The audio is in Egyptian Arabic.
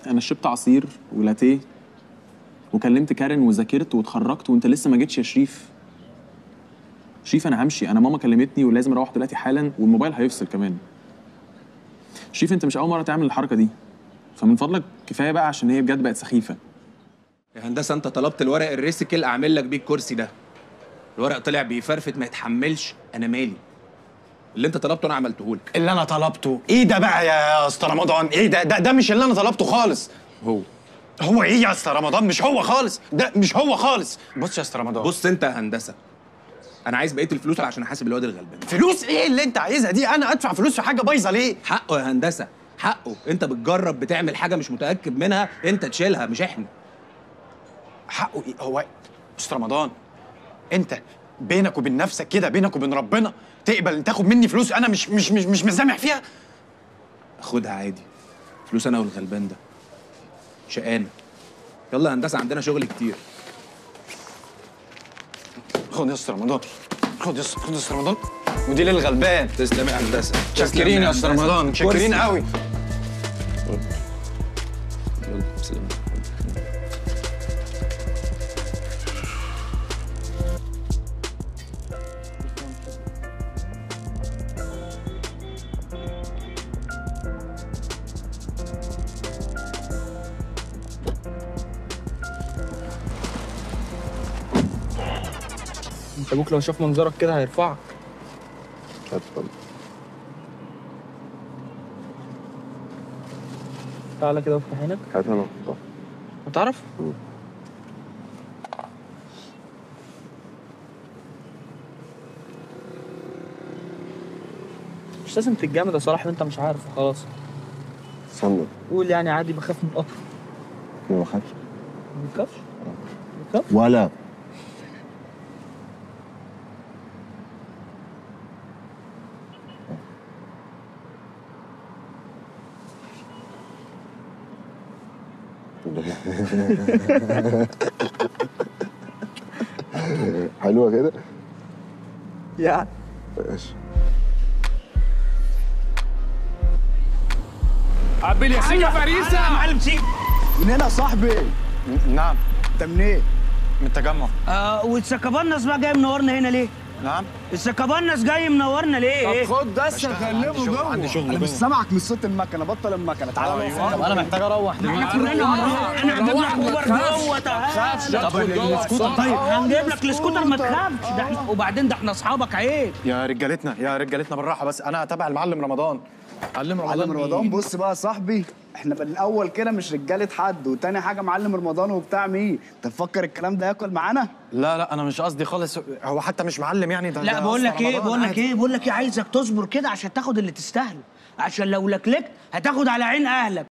انا شربت عصير ولاتيه وكلمت كارن وذاكرت واتخرجت وانت لسه ما جيتش يا شريف شريف انا همشي انا ماما كلمتني ولازم اروح دلوقتي حالا والموبايل هيفصل كمان شريف انت مش اول مره تعمل الحركه دي فمن فضلك كفايه بقى عشان هي بجد بقت سخيفه يا هندسه انت طلبت الورق الريسيكل اعمل لك بيه الكرسي ده الورق طلع بيفرفت ما يتحملش انا مالي اللي انت طلبته انا عملته لك اللي انا طلبته ايه ده بقى يا اسطى رمضان ايه ده ده, ده مش اللي انا طلبته خالص هو هو ايه يا اسطى رمضان مش هو خالص ده مش هو خالص بص يا اسطى رمضان بص انت يا هندسه انا عايز بقيه الفلوس عشان احاسب الواد الغلبان فلوس ايه اللي انت عايزها دي انا ادفع فلوس في حاجه بايظه ليه حقه يا هندسه حقه انت بتجرب بتعمل حاجه مش متاكد منها انت تشيلها مش احنا حقه ايه هو بص رمضان انت بينك وبين نفسك كده بينك وبين ربنا تقبل تاخد مني فلوس انا مش مش مش مش مسامح فيها خدها عادي فلوس انا والغلبان ده شقانه يلا يا هندسه عندنا شغل كتير خد يا اسطى رمضان خد يا اسطى خد يا اسطى رمضان ودي للغلبان تسلم يا هندسه شاكرين يا اسطى رمضان شاكرين كرسي. قوي يلا سلام انت ابوك لو شاف منظرك كده هيرفعك تعالى كده وافتح عينك هات انا هتعرف مش لازم تتجامد يا صلاح وانت مش عارف خلاص استنى قول يعني عادي بخاف من القطر ما بخافش ما بتخافش بتخاف ولا حلوة كده؟ يعني ماشي عبي لي حاجه فريسه يا معلم سيب من هنا يا صاحبي نعم انت منين؟ من التجمع آه والسكابانس بقى جاي منورنا هنا ليه؟ نعم السكابانس جاي منورنا ليه؟ ايه؟ خد بس اكلمه جوه عندي شغل انا مش جوه سامعك من صوت المكنه بطل المكنه تعالى طب انا محتاج اروح دلوقتي انا هجيب لك اوبر جوه تعالى طب السكوتر طيب هنجيب لك السكوتر ما تخافش ده احنا وبعدين ده احنا اصحابك عيب يا رجالتنا يا رجالتنا بالراحه بس انا تابع المعلم رمضان معلم معلم رمضان بص بقى يا صاحبي احنا بالاول كده مش رجاله حد وتاني حاجه معلم رمضان وبتاع مين انت مفكر الكلام ده ياكل معانا لا لا انا مش قصدي خالص هو حتى مش معلم يعني ده لا ده بقول لك أصلا ايه رمضان بقول لك عادي. ايه بقول لك ايه عايزك تصبر كده عشان تاخد اللي تستاهله عشان لو لكلكت هتاخد على عين اهلك